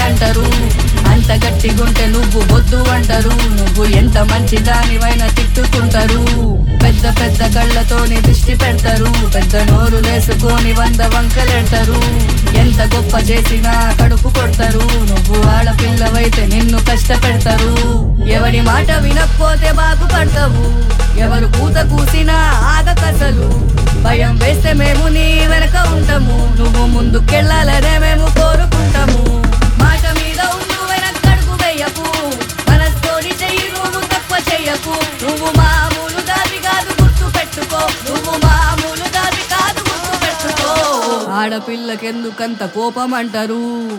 అంటారు అంత గట్టిగుంటే నువ్వు వద్దు అంటారు నువ్వు ఎంత మంచి దానివైనా తిట్టుకుంటారు పెద్ద పెద్ద కళ్ళతోని దృష్టి పెడతారు పెద్ద నోరు లేసుకొని వంద వంకలెడతారు ఎంత గొప్ప చేసినా కడుపు కొడతారు నువ్వు ఆడపిల్లవైతే నిన్ను కష్టపెడతారు ఎవరి మాట వినకపోతే బాగుపడతావు ఎవరు కూత కూసినా ఆగకసలు భయం వేస్తే మేము నీ వెనక ఉంటాము నువ్వు ముందుకెళ్ళాలనే మేము కోరుకుంటాము మాట మీద ఉండు వెనకడుగు వేయకు మనస్తోని చెయ్యి నువ్వు తక్కువ చెయ్యకు నువ్వు మామూలు దారి కాదు గుర్తు పెట్టుకో నువ్వు మామూలు దారి కాదు గుర్తు పెట్టుకో ఆడపిల్లకెందుకంత కోపం అంటారు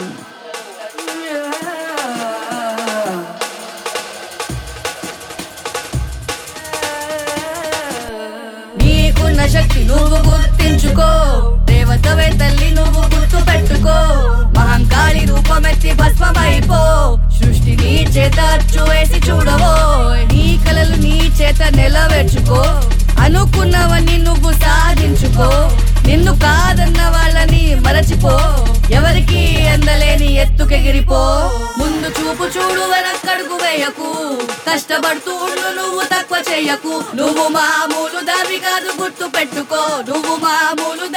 నీకున్న శక్తి నువ్వు గుర్తించుకో దేవతవే తల్లి నువ్వు గుర్తు పెట్టుకో మహంకాళి రూపమెత్తి భస్మమైపో సృష్టి నీ చేత అచ్చు వేసి చూడవో నీ కలలు నీ చేత నెలవేర్చుకో అనుకున్నవన్నీ నువ్వు సాధించుకో నిన్ను కాదన్న వాళ్ళని మరచిపో ఎవరికి అందలేని ఎత్తుకెగిరిపో ముందు చూపు చూడు వెనక్కడుగు వేయకు కష్టపడుతూ ఉండు నువ్వు తక్కువ చెయ్యకు నువ్వు మామూలు దారి కాదు గుర్తు పెట్టుకో నువ్వు మామూలు